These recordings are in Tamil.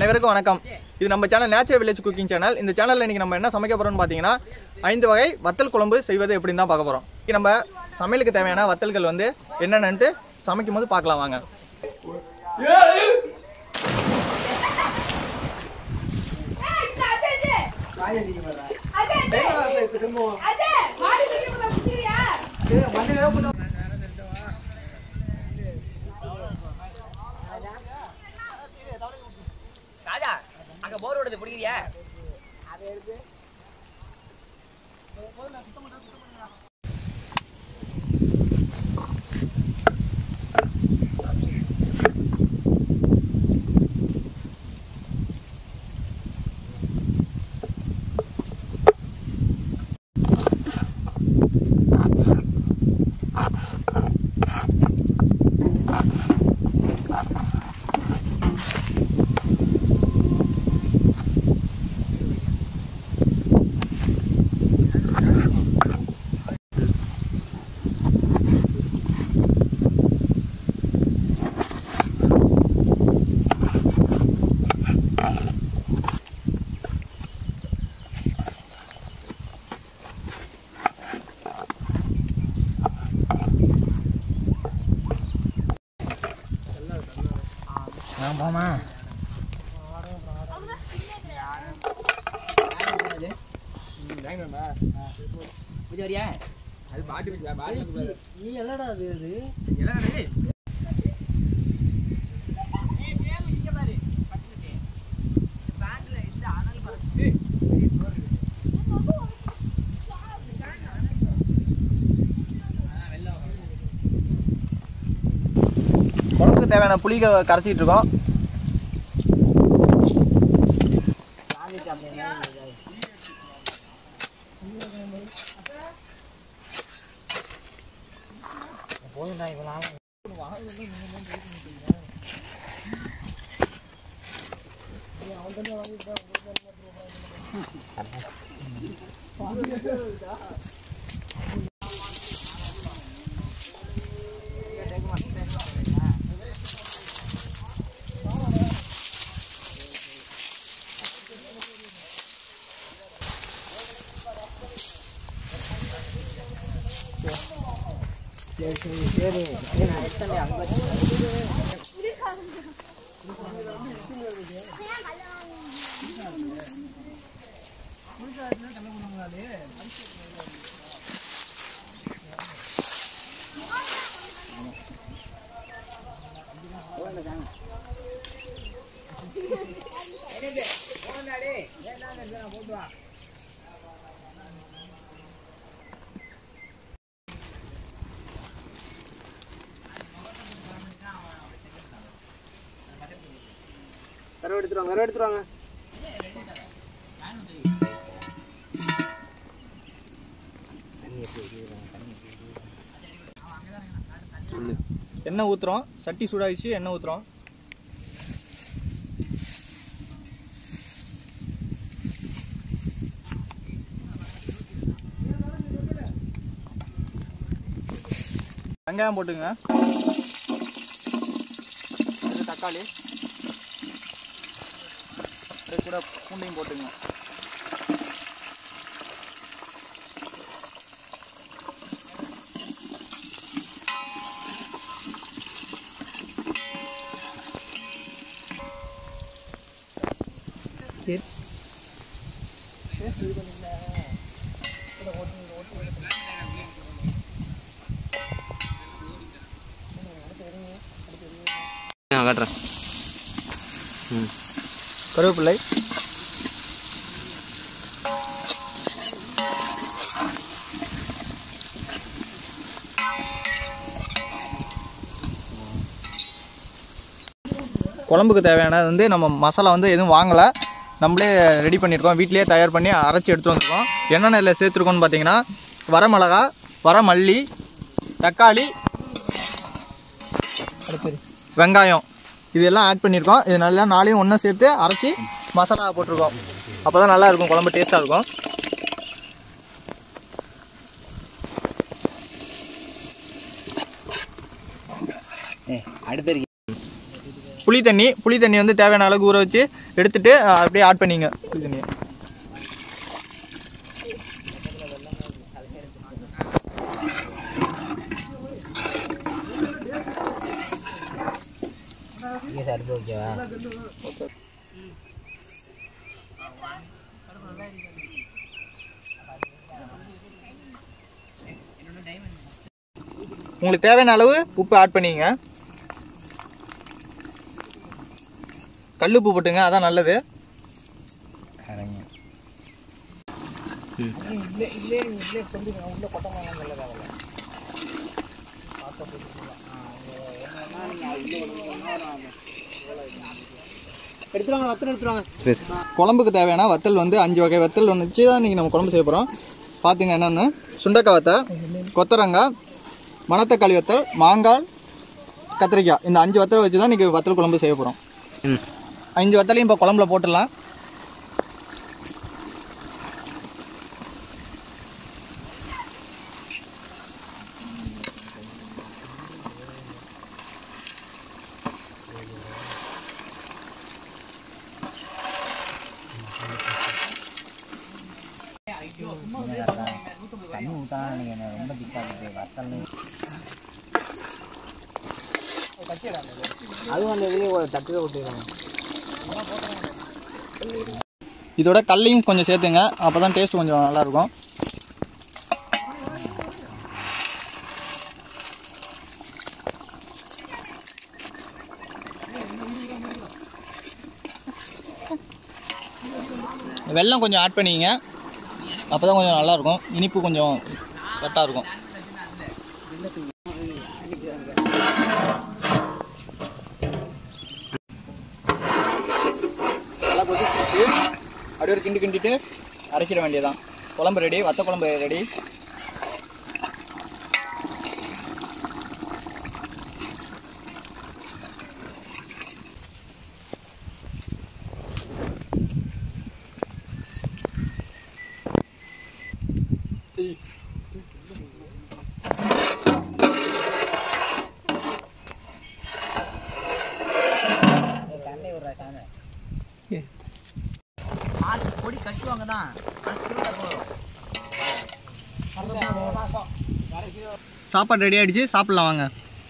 அனைவருக்கும் வணக்கம் இது நம்ம channel natural village cooking channel இந்த சேனலில் இன்றைக்கி நம்ம என்ன சமைக்க போகிறோம்னு பார்த்தீங்கன்னா ஐந்து வகை வத்தல் குழம்பு செய்வது எப்படின்னு தான் பார்க்க போகிறோம் இன்றைக்கி நம்ம சமையலுக்கு தேவையான வத்தல்கள் வந்து என்னென்னன்ட்டு சமைக்கும் போது பார்க்கலாம் வாங்க ராஜா அங்க போர் ஓடுது பிடிக்கிறியா போமா வரியா குழம்புக்கு தேவையான புளி க- கரைச்சிட்டு இருக்கோம் கருவ எடுத்துருவாங்க கருவ எடுத்துருவாங்க எண்ணெய் ஊற்றுறோம் சட்டி சூடாகிடுச்சு எண்ணெய் ஊற்றுறோம் வெங்காயம் போட்டுங்க இது தக்காளி இது கூட பூண்டையும் போட்டுங்க நான் காட்டுறேன் கருவேப்பிள்ளை குழம்புக்கு தேவையானது வந்து நம்ம மசாலா வந்து எதுவும் வாங்கலை நம்மளே ரெடி பண்ணியிருக்கோம் வீட்டிலேயே தயார் பண்ணி அரைச்சி எடுத்து வந்துருக்கோம் என்னென்ன இதில் சேர்த்துருக்கோம்னு பார்த்தீங்கன்னா வரமிளகா வரமல்லி தக்காளி வெங்காயம் இதெல்லாம் ஆட் பண்ணியிருக்கோம் இது நல்லா நாளையும் ஒன்றா சேர்த்து அரைச்சி மசாலா போட்டிருக்கோம் அப்போ தான் நல்லா இருக்கும் குழம்பு டேஸ்ட்டாக இருக்கும் அடுத்த புளி தண்ணி புளி தண்ணி வந்து தேவையான அளவுக்கு ஊற வச்சு எடுத்துட்டு அஹ், அப்படியே ஆட் பண்ணிங்க புளி தண்ணியை இங்கே சார் ஓகேவா உங்களுக்கு தேவையான அளவு உப்பு ஆட் பண்ணிங்க கல்லுப்பு போட்டுங்க அதான் நல்லது கரைங்க எடுத்துருவாங்க வத்தல் எடுத்துருவாங்க குழம்புக்கு தேவையான வத்தல் வந்து அஞ்சு வகை வத்தல் ஒன்று வச்சு தான் நீங்கள் நம்ம குழம்பு செய்ய போகிறோம் பார்த்துங்க என்னென்னு சுண்டக்காய் வத்தல் கொத்தரங்காய் மணத்தக்காளி வத்தல் மாங்காய் கத்திரிக்காய் இந்த அஞ்சு வத்தல் வச்சு தான் இன்றைக்கி வத்தல் குழம்பு செய்ய போகிறோம் ம் அஞ்சு வத்தலையும் இப்போ குழம்புல போட்டுடலாம் தண்ணி ஊற்றாலும் நீங்கள் ரொம்ப திக்காக வத்தல் அதுவும் அந்த இதுலேயே ஒரு தட்டுல விட்டுருக்காங்க இதோட கல்லையும் கொஞ்சம் சேர்த்துங்க அப்போ தான் டேஸ்ட் கொஞ்சம் நல்லாயிருக்கும் வெல்லம் கொஞ்சம் ஆட் பண்ணிங்க அப்போ தான் கொஞ்சம் நல்லாயிருக்கும் இனிப்பு கொஞ்சம் கரெக்டாக இருக்கும் நல்லா கொதிச்சிருச்சு அப்படியே ஒரு கிண்டு கிண்டிட்டு அரைக்கிற வேண்டியதான் குழம்பு ரெடி வத்த குழம்பு ரெடி தண்ணி விட்றா சாமி பொடி கட்டுவாங்க தான் சாப்பாடு ரெடி ஆயிடுச்சு சாப்பிடலாம் வாங்க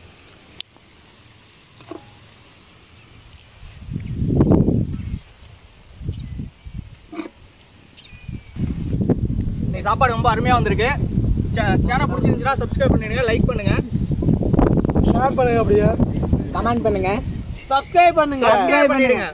இன்னைக்கு சாப்பாடு ரொம்ப அருமையாக வந்திருக்கு சேனல் பிடிச்சிருந்துச்சுன்னா சப்ஸ்கிரைப் பண்ணிடுங்க லைக் பண்ணுங்க ஷேர் பண்ணுங்க அப்படியே கமெண்ட் பண்ணுங்க சப்ஸ்கிரைப் பண்ணுங்க சப்ஸ்கிரைப் பண்ணிடுங்க